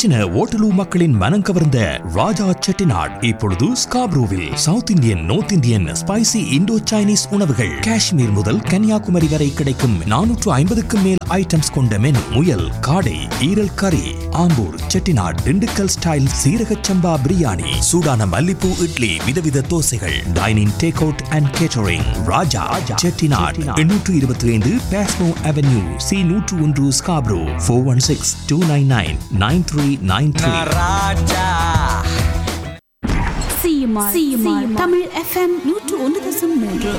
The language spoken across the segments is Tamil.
பச்சின ஓட்டலூ மக்களின் மனம் கவர்ந்த ராஜா செட்டிநாட் இப்பொழுது ஸ்காப்ரூவில் South Indian North Indian spicy Indo Chinese உணவுகள் காஷ்மீர் முதல் கன்னியாகுமரி வரை கிடைக்கும் நானூற்று ஐம்பதுக்கும் மேல் ஐட்டம்ஸ் கொண்ட மெனு முயல் காடை ஈரல் கறி ஆம்பூர் செட்டிநாட் திண்டுக்கல் ஸ்டைல் சீரக சம்பா பிரியாணி சூடான மல்லிப்பூ இட்லி விதவித தோசைகள் dining take out and catering Raja Chettinad எண்ணூற்று இருபத்தி ஐந்து பேஸ்மோ அவென்யூ சி நூற்று ஒன்று Scarborough four one six two nine nine nine three nine three CMR CMR Tamil FM நூற்று ஒன்று தசம் மூன்று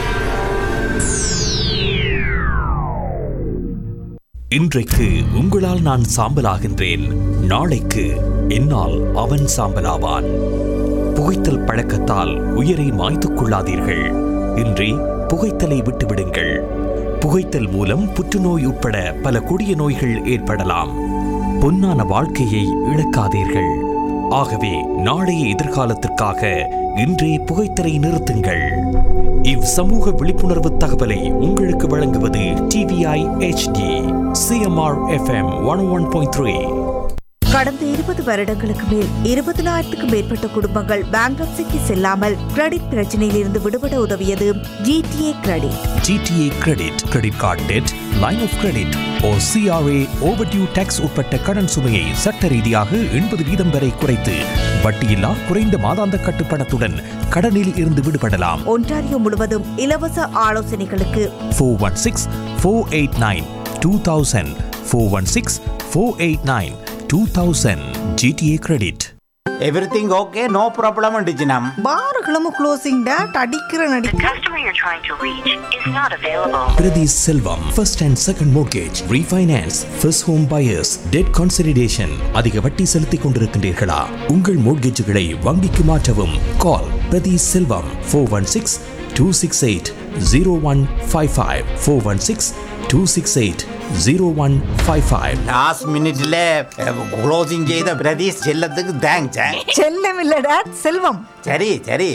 இன்றைக்கு உங்களால் நான் சாம்பலாகின்றேன் நாளைக்கு என்னால் அவன் சாம்பலாவான் புகைத்தல் பழக்கத்தால் உயிரை மாய்த்துக் கொள்ளாதீர்கள் இன்றே புகைத்தலை விட்டுவிடுங்கள் புகைத்தல் மூலம் புற்றுநோய் உட்பட பல கொடிய நோய்கள் ஏற்படலாம் பொன்னான வாழ்க்கையை இழக்காதீர்கள் ஆகவே நாளைய எதிர்காலத்திற்காக இன்றே புகைத்தலை நிறுத்துங்கள் இவ் சமூக விழிப்புணர்வு தகவலை உங்களுக்கு வழங்குவது TVI HD CMR FM one one point three கடந்த இருபது வருடங்களுக்கு மேல் இருபதனாயிரத்துக்கும் மேற்பட்ட குடும்பங்கள் பேங்க்ரப்சிக்கு செல்லாமல் கிரெடிட் பிரச்சனையில் இருந்து விடுபட உதவியது GTA credit GTA credit credit card debt line of credit ஓ சிஆர்ஏ ஓவர்டியூ டேக்ஸ் உட்பட்ட கடன் சுமையை சட்ட ரீதியாக எண்பது வீதம் வரை குறைத்து வட்டியில்லா குறைந்த மாதாந்த கட்டுப்பணத்துடன் கடனில் இருந்து விடுபடலாம் ஒன்டாரியோ முழுவதும் இலவச ஆலோசனைகளுக்கு four one six four eight nine two thousand four one six four eight nine two thousand GTA credit everything okay no problem டிஜினம் பாருகளும் க்ளோசிங் டேட் அடிக்கிற நடி The customer you're trying to reach is not available. Priti Selvam, first and second mortgage, refinance, first home buyers, debt consolidation. அதிக வட்டி செலுத்திக் கொண்டிருக்கின்றீர்களா உங்கள் மோட்கேஜுகளை வங்கிக்கு மாற்றவும் call Prathi Selvam four one six two six eight zero one five five four one six two six eight zero one five five last மினிட்ல க்ளோசிங் செய்த பிரதீஷ் செல்லத்துக்கு தேங்க்ஸ் செல்லம் இல்ல டேட் செல்வம் சரி சரி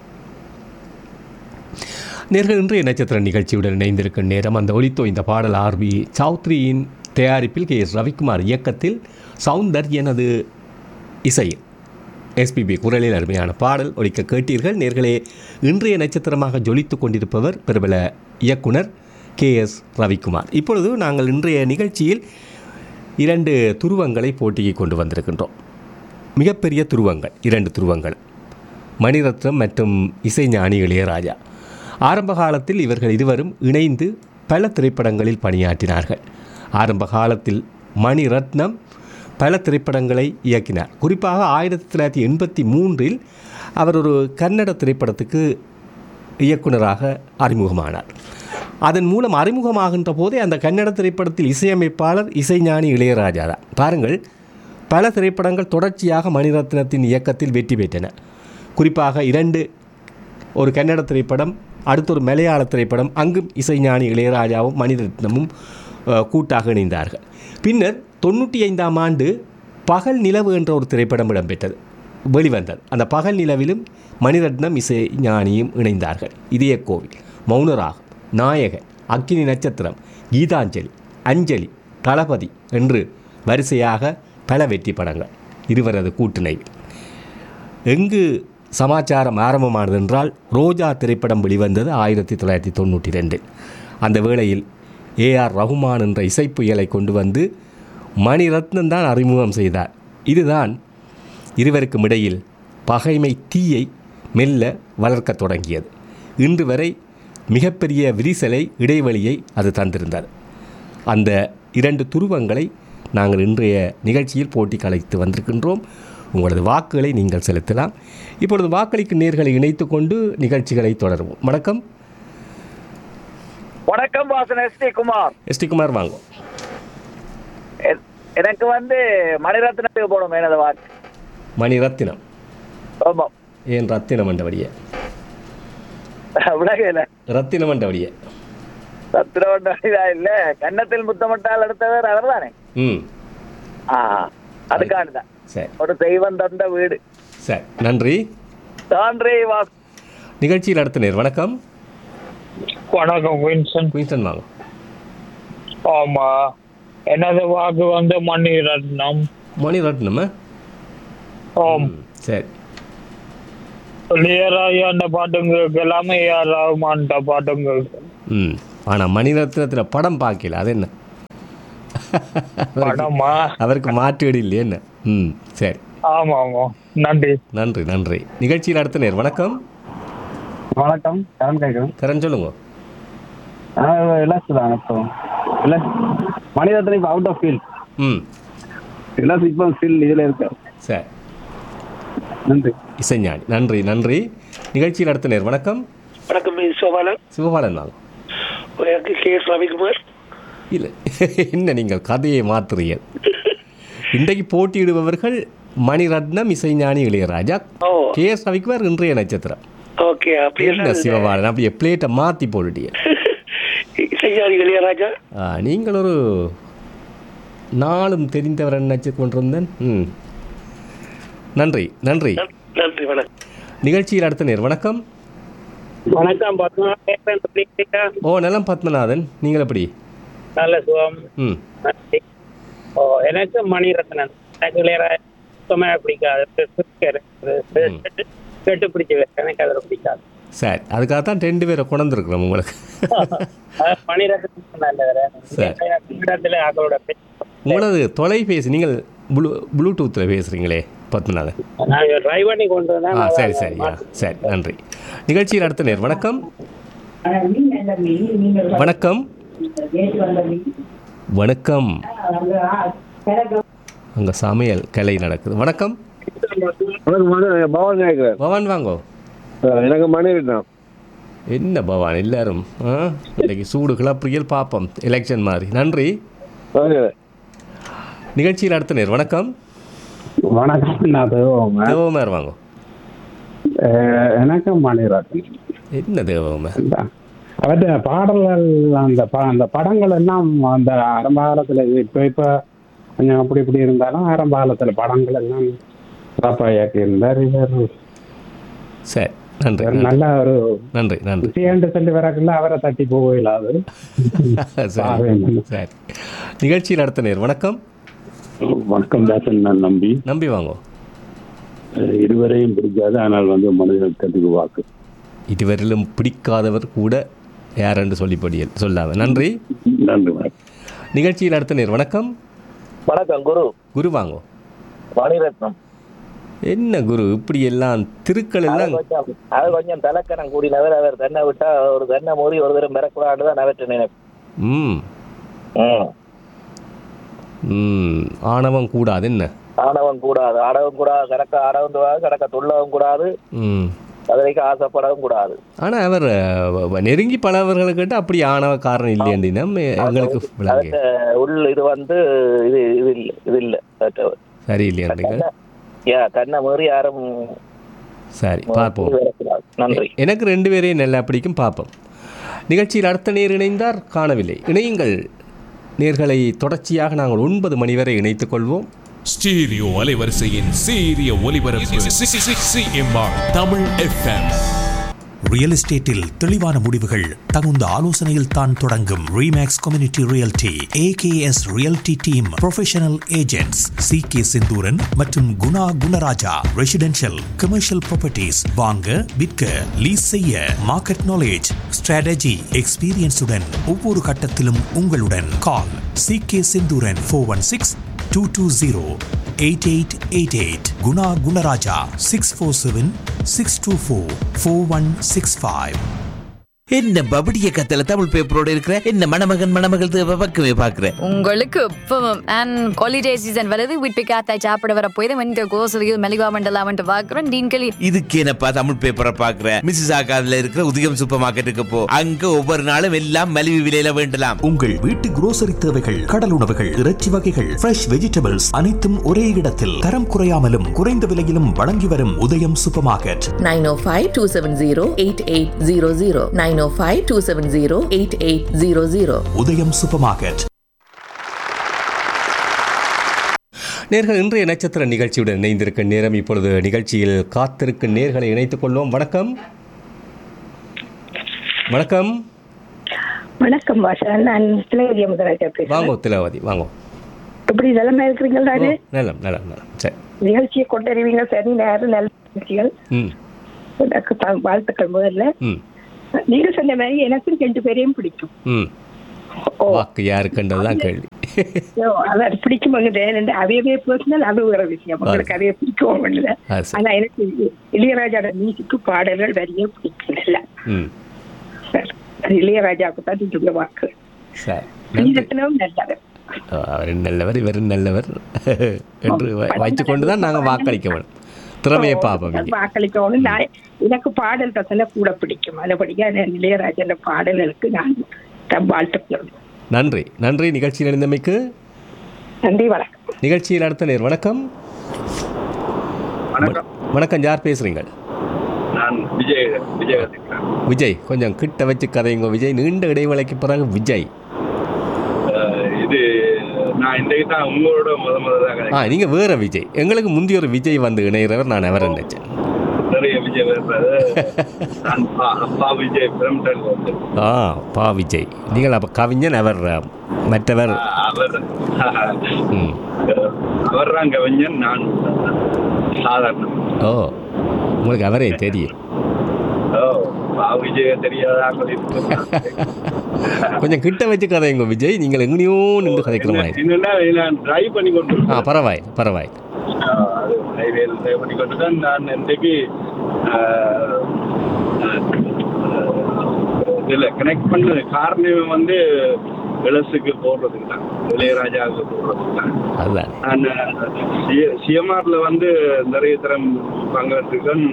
நேர்கள் இன்றைய நட்சத்திர நிகழ்ச்சியுடன் இணைந்திருக்கும் நேரம் அந்த ஒலித்தோ இந்த பாடல் ஆர்வி சௌத்ரியின் தயாரிப்பில் கே எஸ் ரவிக்குமார் இயக்கத்தில் சவுந்தர் எனது இசை எஸ்பிபி குரலில் அருமையான பாடல் ஒலிக்க கேட்டீர்கள் நேர்களே இன்றைய நட்சத்திரமாக ஜொலித்து கொண்டிருப்பவர் பிரபல இயக்குனர் கே எஸ் ரவிக்குமார் இப்பொழுது நாங்கள் இன்றைய நிகழ்ச்சியில் இரண்டு துருவங்களை போட்டியை கொண்டு வந்திருக்கின்றோம் மிகப்பெரிய துருவங்கள் இரண்டு துருவங்கள் மணிரத்னம் மற்றும் இசைஞானி இளையராஜா ஆரம்ப காலத்தில் இவர்கள் இருவரும் இணைந்து பல திரைப்படங்களில் பணியாற்றினார்கள் ஆரம்ப காலத்தில் மணிரத்னம் பல திரைப்படங்களை இயக்கினார் குறிப்பாக ஆயிரத்தி தொள்ளாயிரத்தி எண்பத்தி மூன்றில் அவர் ஒரு கன்னட திரைப்படத்துக்கு இயக்குனராக அறிமுகமானார் அதன் மூலம் அறிமுகமாகின்ற போதே அந்த கன்னட திரைப்படத்தில் இசையமைப்பாளர் இசைஞானி இளையராஜா தான் பாருங்கள் பல திரைப்படங்கள் தொடர்ச்சியாக மணிரத்னத்தின் இயக்கத்தில் வெற்றி பெற்றன குறிப்பாக இரண்டு ஒரு கன்னட திரைப்படம் அடுத்த ஒரு மலையாள திரைப்படம் அங்கும் இசைஞானி இளையராஜாவும் மணிரத்னமும் அஹ், கூட்டாக இணைந்தார்கள் பின்னர் தொண்ணூற்றி ஐந்தாம் ஆண்டு பகல் நிலவு என்ற ஒரு திரைப்படம் இடம்பெற்றது வெளிவந்தது அந்த பகல் நிலவிலும் மணிரத்னம் இசைஞானியும் இணைந்தார்கள் இதய கோவில் மௌனராகம் நாயகன் அக்கினி நட்சத்திரம் கீதாஞ்சலி அஞ்சலி தளபதி என்று வரிசையாக பல வெற்றி படங்கள் இருவரது கூட்டிணைவில் எங்கு சமாச்சாரம் ஆரம்பமானது என்றால் ரோஜா திரைப்படம் வெளிவந்தது ஆயிரத்தி தொள்ளாயிரத்தி தொண்ணூற்றி ரெண்டில் அந்த வேளையில் ஏஆர் ரகுமான் என்ற இசைப்புயலை கொண்டு வந்து மணிரத்னம் தான் அறிமுகம் செய்தார் இதுதான் இருவருக்கும் இடையில் பகைமை தீயை மெல்ல வளர்க்கத் தொடங்கியது இன்று வரை மிகப்பெரிய விரிசலை இடைவெளியை அது தந்திருந்தது அந்த இரண்டு துருவங்களை நாங்கள் இன்றைய நிகழ்ச்சியில் போட்டி கலைத்து வந்திருக்கின்றோம் உங்களது வாக்குகளை நீங்கள் செலுத்தலாம் இப்பொழுது வாக்களிக்கும் நேர்களை இணைத்து கொண்டு நிகழ்ச்சிகளை தொடருவோம் வணக்கம் வணக்கம் Vasan S T Kumar ST Kumar வாங்க எ- எனக்கு வந்து மணிரத்னத்துக்கு போடும் எனது வாக்கு மணி ரத்தினம் ஆமாம் ஏன் ரத்தினம் மண்டபடியே விலகையில ரத்தினம் மண்டபடியே சத்திரவண்டா இல்ல கன்னத்தில் முத்தமிட்டால் அடுத்தவர் அவர் தானே ம் ஆ அதுக்காண்டுதான் சரி ஒரு தெய்வம் தந்த வீடு சரி நன்றி தான்றே வாஸ் நிகழ்ச்சியில் அடுத்த நேர் வணக்கம் வணக்கம் வின்சன் குயின்சன் வாங்க ஆமா எனது வாக்கு வந்து மணிரத்னம் மணிரத்னமா ஓம் சரி இளையராஜாண்ட பாட்டுங்க எல்லாமே ஏஆர் ரஹ்மான்ட பாட்டுங்க ம் ஆனால் மணிரத்னத்தில் படம் பார்க்கல அது என்ன படமா அவருக்கு மாற்றீடு இல்லை என்ன ம் சரி ஆமா ஆமா நன்றி நன்றி நன்றி நிகழ்ச்சியில் அடுத்த நேர் வணக்கம் வணக்கம் கரண் கேட்குறேன் கரண் சொல்லுங்க இலஸ் தான் இப்போ இலஸ் மணிரத்னம் இப்போ அவுட் ஆஃப் ஃபீல்ட் ம் இலஸ் இப்போ ஸ்டில் இதில் இருக்காரு சரி நன்றி இசைஞானி நன்றி நன்றி நிகழ்ச்சியில் அடுத்த நேர் வணக்கம் வணக்கம் இது சோபாலன் சிவபாலன் வாங்க எனக்கு கே எஸ் ரவிக்குமார் இல்லை என்ன நீங்கள் கதையை மாற்றுறீர்கள் இன்றைக்கு போட்டியிடுபவர்கள் மணிரத்னம் இசைஞானி இளையராஜா ஓ கே எஸ் ரவிக்குமார் இன்றைய நட்சத்திரம் ஓகே என்ன அப்படியே சிவபாலன் அப்படியே பிளேட்டை மாற்றி போட்டுட்டீங்க இசைஞானி இளையராஜா ஆ, நீங்கள் ஒரு நாளும் தெரிந்தவர் நினச்சி கொண்டிருந்தேன் ம் நன்றி நன்றி நன்- நன்றி வணக்கம் நிகழ்ச்சியில் அடுத்த நேர் வணக்கம் வணக்கம் பத்மா ஓ நலம் பத்மநாதன் நீங்கள் எப்படி நல்ல சுகம் ம் ஓ எனக்கு மணிரத்னன் எனக்கு இளையராஜா சுத்தமாக பிடிக்காது கெட்டு பிடிச்ச எனக்கு அதில் பிடிக்காது சரி அதுக்காக தான் ரெண்டு பேரை கொண்டிருக்கிறோம் உங்களுக்கு அது மணிரத்னம் நல்ல சரி. இடத்துல அதோட உங்களது தொலைபேசி நீங்கள் ப்ளூ ப்ளூடூத்தில் பேசுகிறீங்களே பத்மநாதன் நான் ட்ரைவ் பண்ணி கொண்டு ஆ வந்தேன் சரி சரி ஆ சரி நன்றி நிகழ்ச்சியில் அடுத்த நேர் வணக்கம் வணக்கம் வணக்கம் அங்கே சமையல் கலை நடக்குது வணக்கம் பவன் கேட்குறேன் பவான் வாங்கோ எனக்கு மணிரத்னம் என்ன பவான் எல்லாரும் ஆ இன்னைக்கு சூடு கிளப்புறியல் பார்ப்போம் எலெக்ஷன் மாதிரி நன்றி நிகழ்ச்சியில் அடுத்த நேர் வணக்கம் வணக்கம் நான் தேவகுமார் தேவகுமார் வாங்கோ எனக்கு மணிரத்னம் என்ன தேவகுமார் அவற்ற பாடல்கள் அந்த ப- அந்த படங்கள் எல்லாம் அந்த ஆரம்ப காலத்துல இப்ப இப்ப கொஞ்சம் அப்படி இப்படி இருந்தாலும் ஆரம்ப காலத்துல படங்கள் எல்லாம் சிறப்பா இயக்கி இருந்தார் இவர் சரி நன்றி இவர் நல்ல ஒரு நன்றி நன்றி விஷயம்னு சொல்லி வரக்குள்ள அவரை தட்டி போக இல்லாது சரி சரி நிகழ்ச்சியில் அடுத்த நேர் வணக்கம் வணக்கம் தாசன் நான் நம்பி நம்பி வாங்கோ அஹ் இருவரையும் பிடிக்காது ஆனால் வந்து மனிதத்துக்கு வாக்கு இதுவரையிலும் பிடிக்காதவர் கூட யாரென்று சொல்லிப்படியல் சொல்லாம நன்றி நன்றி வணக்கம் நிகழ்ச்சியில் அடுத்த நேர் வணக்கம் வணக்கம் குரு குரு வாங்கோ மணிரத்னம் என்ன குரு இப்படி எல்லாம் திருக்கள் எல்லாம் கொஞ்சம் அது கொஞ்சம் தலைக்கணம் கூடினவர் அவர் தென்னை விட்டா ஒரு தென்னை மூடி ஒரு தரம் மிரக்கூடாது தான் அவற்றை நினைப்பு ம் ம். ம் ஆணவம் கூடாது என்ன ஆணவம் கூடாது ஆடவும் கூடாது கிடக்க ஆடவும் கூடாது கிடக்க துள்ளவும் கூடாது ம் அதற்கு ஆசைப்படவும் கூடாது ஆனால் அவர் அஹ், நெருங்கி பலவர்களை கேட்டு அப்படி ஆணவ காரணம் இல்லையண்டினா எங்களுக்கு விளங்கு அதற்கு உள் இது வந்து இது இது இல்லை இது இல்லை சரி இல்லையாண்டுங்க ஏ கண்ணை மீறி யாரும் சரி பார்ப்போம் வரக்கூடாது. நன்றி எ- எனக்கு ரெண்டு பேரையும் நல்லா பிடிக்கும் பார்ப்போம் நிகழ்ச்சியில் அடுத்த நேர் இணைந்தார் காணவில்லை இணையுங்கள் நேர்களை தொடர்ச்சியாக நாங்கள் ஒன்பது மணி வரை இணைத்துக் கொள்வோம் ஸ்டீரியோ அலைவரிசையின் சீரிய ஒலிபரப்பு சிஎம்ஆர் தமிழ் எஃப்எம் ரியல் எஸ்டேட்டில் தெளிவான முடிவுகள் தகுந்த ஆலோசனையில் தான் தொடங்கும் Remax community realty AKS realty team professional agents C K Senthooran மற்றும் Guna Gunaraja residential commercial properties வாங்க விற்க லீஸ் செய்ய மார்க்கெட் நாலேஜ் ஸ்ட்ராட்டஜி எக்ஸ்பீரியன்ஸுடன் ஒவ்வொரு கட்டத்திலும் உங்களுடன் call C K Senthooran four one six two two zero eight eight eight eight Guna Gunaraja six four seven six two four four one six five என்ன பபடிய கத்தல தமிழ் பேப்பரோட இருக்கிற என்ன மணமகன் மணமகள் தேவை பக்கமே பாக்குறேன் உங்களுக்கு இப்பவும் அண்ட் ஹாலிடே சீசன் வருது வீட்டு காத்தாய் சாப்பிட வர போய் இந்த கோசலியில் மெலிகா மண்டலாம் வந்து பார்க்குறோம் டீன்களி இதுக்கு என்னப்பா தமிழ் பேப்பரை பாக்குறேன் மிஸ்ஸஸ் ஆகாதுல இருக்கிற உதயம் சூப்பர் மார்க்கெட்டுக்கு போ அங்க ஒவ்வொரு நாளும் எல்லாம் மலிவு விலையில வேண்டலாம் உங்கள் வீட்டு grocery தேவைகள் கடல் உணவுகள் இறைச்சி வகைகள் ஃப்ரெஷ் வெஜிடபிள்ஸ் அனைத்தும் ஒரே இடத்தில் தரம் குறையாமலும் குறைந்த விலையிலும் வழங்கி வரும் Udhayam supermarket nine O five two seven zero eight eight zero zero nine O five two seven zero eight eight zero zero Udhayam supermarket நேர்கள் இன்றைய நட்சத்திர நிகழ்ச்சியுடன் இணைந்திருக்கும் நேரம் இப்பொழுது நிகழ்ச்சியில் காத்திருக்கும் நேர்களை இணைத்துக் கொள்வோம் வணக்கம் வணக்கம் வணக்கம் பாஷா நான் திலகதி அமுதராஜா பேசுறேன் வாங்கோ திலவதி வாங்கோ இப்படி நிலைமை இருக்கிறீங்களா தானே நலம் நலம் நலம் சரி நிகழ்ச்சியை கொண்டறிவீங்க சரி நேரம் நல்ல நிகழ்ச்சிகள் ம் எனக்கு த- வாழ்த்துக்கள் முதல்ல ம் நீங்க சொன்ன மாதிரி எனக்கும் ரெண்டு பேரையும் பிடிக்கும் ம் வாக்கு யாருக்குன்றது தான் கேள்வி ஐயோ, அதான் பிடிக்கும் அவையவே பர்சனல் அது வேற விஷயம் உங்களுக்கு அவைய பிடிக்கும் இல்ல அது சரி. ஆனா எனக்கு இளையராஜாவோட மியூசிக்கு பாடல்கள் வரைய பிடிக்கும் இல்ல ம் அது இளையராஜாவுக்கு தான் நீங்க வாக்கு சரி நன்றி நீரத்தினமும் நல்லது அவர் நல்லவர் இவர் நல்லவர் என்று வ- வைத்துக்கொண்டு தான் நாங்கள் வாக்களிக்க வேணும் திறமையை பார்ப்போம் இங்கே வாக்களிக்கணும் நான் எனக்கு பாடல் ரசனை கூட பிடிக்கும் அதுபடியா நான் இளையராஜன் பாடல்களுக்கு நான் தம் வாழ்த்துக்கள் நன்றி நன்றி நிகழ்ச்சியில் இணைந்தமைக்கு நன்றி வணக்கம் நிகழ்ச்சியில் அடுத்த நேர் வணக்கம் வணக்கம் வணக்கம் யார் பேசுறீங்க நான் விஜய் விஜய் விஜய் கொஞ்சம் கிட்ட வச்சு கதைங்க விஜய் நீண்ட இடைவேளைக்கு பிறகு விஜய் அஹ் இது நான் இன்றைக்கு தான் உங்களோட முத முதல்ல ஆ நீங்கள் வேற விஜய் எங்களுக்கு முந்தைய ஒரு விஜய் வந்து இணைகிறவர் நான் எவர் நினைச்சேன் நிறைய விஜய் வருவது நான் பா- அப்பா விஜய் பிரம்டன் வந்து ஆ பா விஜய் நீங்கள் அப்போ கவிஞன் அவர் அஹ், மற்றவர் அவர் ம் அவர் தான் கவிஞன் நான் சாதாரணம் ஓ உங்களுக்கு அவரே தெரியும் ஓ பா விஜய தெரியாதாங்க இருக்கு கொஞ்சம் கிட்ட வச்சு கதைங்க விஜய் நீங்கள் எங்கேயோ நின்று கதைக்கிற மாதிரி என்னன்னா நான் டிரைவ் பண்ணி கொண்டு ஆ பரவாயில்ல பரவாயில்ல அது ஹைவேல டிரைவ் பண்ணி கொண்டு தான் நான் இன்றைக்கு அஹ், இதில் கனெக்ட் பண்ணது காரணம் வந்து இளசுக்கு போடுறதுக்கு தான் இளையராஜாவுக்கு போடுறதுக்கு தான் அதுதான் நான் சிஎம்ஆர்ல வந்து நிறைய தரம் பங்கெடுத்துக்கன்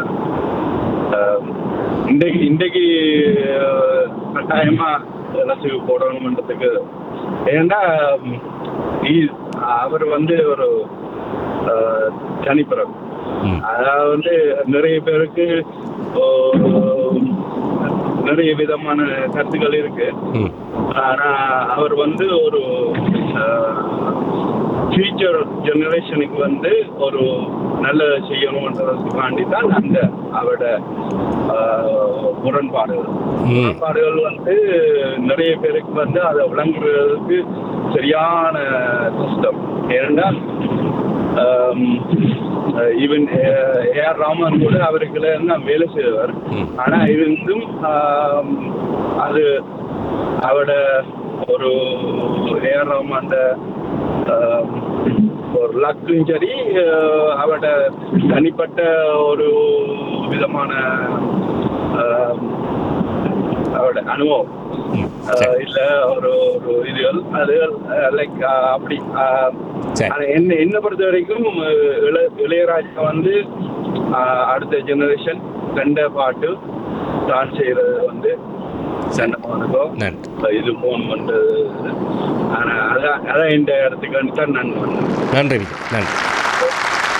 இன்றைக்கு இன்றைக்கு அஹ், கட்டாயமா இளசுக்கு போடணுன்றதுக்கு ஏன்னா ம், he- அவர் வந்து ஒரு அஹ், தனிப்பிறகு அதாவது வந்து நிறைய பேருக்கு ஓ, நிறைய விதமான கருத்துக்கள் இருக்கு ஆனா அவர் வந்து ஒரு ஃபியூச்சர் ஜெனரேஷனுக்கு வந்து ஒரு நல்ல செய்யணுன்றதுக்காண்டி தான் அந்த அவரோட ஆஹ், முரண்பாடுகள் முரண்பாடுகள் வந்து நிறைய பேருக்கு வந்து அதை விளங்குறதுக்கு சரியான கஷ்டம் ஏனென்றால் ஈவன் ஏஆர் ராமன் கூட அவருக்குள்ள தான் வேலை செய்தவர் ஆனா இருந்தும் ஆம், அது அவரோட ஒரு ஏஆர் ராமன் அந்த ஆம், ஒரு லக்கும் சரி அஹ், அவரோட தனிப்பட்ட ஒரு விதமான ஆம், அவரோட அனுபவம் அஹ், இல்ல ஒரு ஒரு இதுகள் அது லைக் அப்படி ஆஹ், ஆனா என்ன என்ன பொறுத்த வரைக்கும் அஹ், இள இளையராஜா வந்து ஆஹ், அடுத்த ஜெனரேஷன் கண்ட பாட்டு தான் செய்யறது வந்து சண்டமானதோ இது போன் பண்றது ஆனா அதான் அதான் இந்த இடத்துக்கு வந்து தான் நான் வந்தேன் நன்றி விஜய் நன்றி